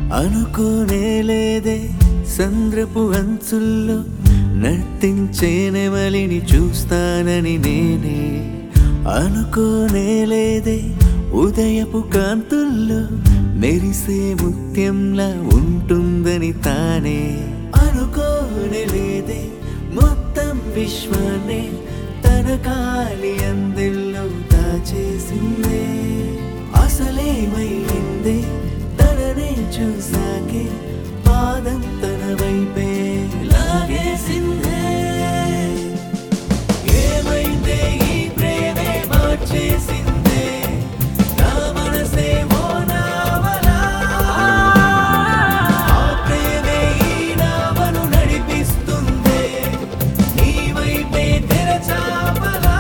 అనుకోనే లేదే సంద్రపు అంచుల్లో నర్తించే నెమలిని చూస్తానని నేనే అనుకోనే లేదే ఉదయపు కాంతుల్లో మెరిసే ముత్యంలా ఉంటుందని తానే అనుకోనే లేదే మొత్తం విశ్వాన్ని తన కాలి అందెల్లో దాచేసిందే అసలేమైందే తననే చూసాకే పాదం తన వైపే లాగేసిందే ఏమైందే ఈ ప్రేమే మార్చేసిందే నా మనసే ఓ నావలా ఆ ప్రేమే ఈ నావను నడిపిస్తుందే నీ వైపే తెరచాపలా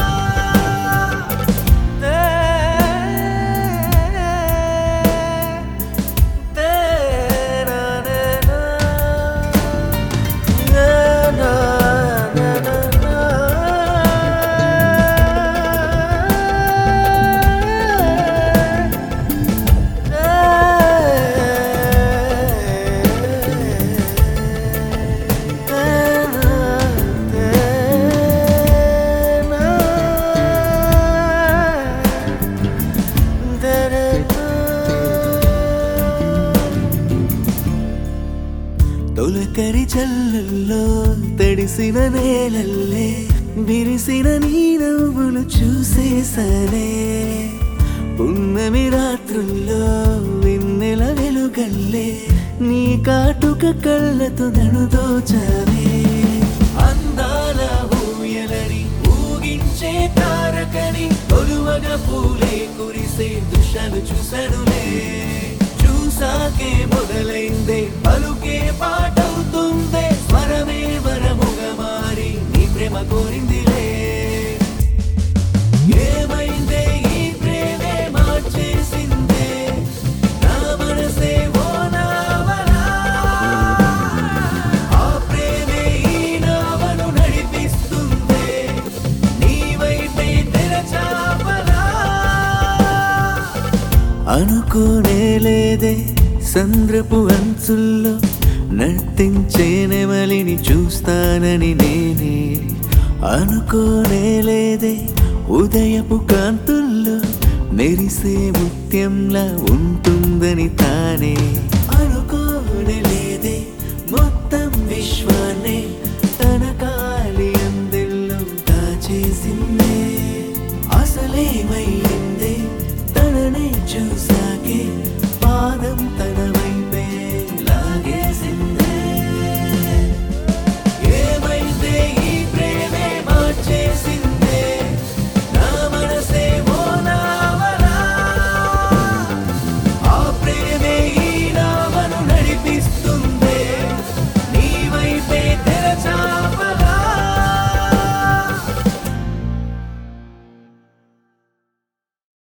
తొలకరి చల్లుల్లో తడిసిన నేలల్లే విరిసిన నీ నవ్వులు చూసేసనే పున్నమి రాత్రుల్లో వెన్నెల వెలుగల్లే నీ కాటుక కళ్ళతో నన్ను దోచావే అందాల ఊయలని ఊగించే తారకని ఒలువగా పూలే కురిసే దృశ్యాలు చూసనులే చూసాకే మొదలైందే పలుకే పాటవుతుందే స్వరమే వరముగా మారి నీ ప్రేమ కోరిందిలే ఏమైందే ఈ ప్రేమే మార్చేసిందే నా మనసే ఓ నావలా ఆ ప్రేమే ఈ నావను నడిపిస్తుందే నీ వైపే తెరచాపలా అనుకోనే లేదే సంద్రపు అంచుల్లో నర్తించే నెమలిని చూస్తానని నేనే అనుకోనే లేదే ఉదయపు కాంతుల్లో మెరిసే ముత్యంలా ఉంటుందని తానే అనుకోనే లేదే మొత్తం విశ్వ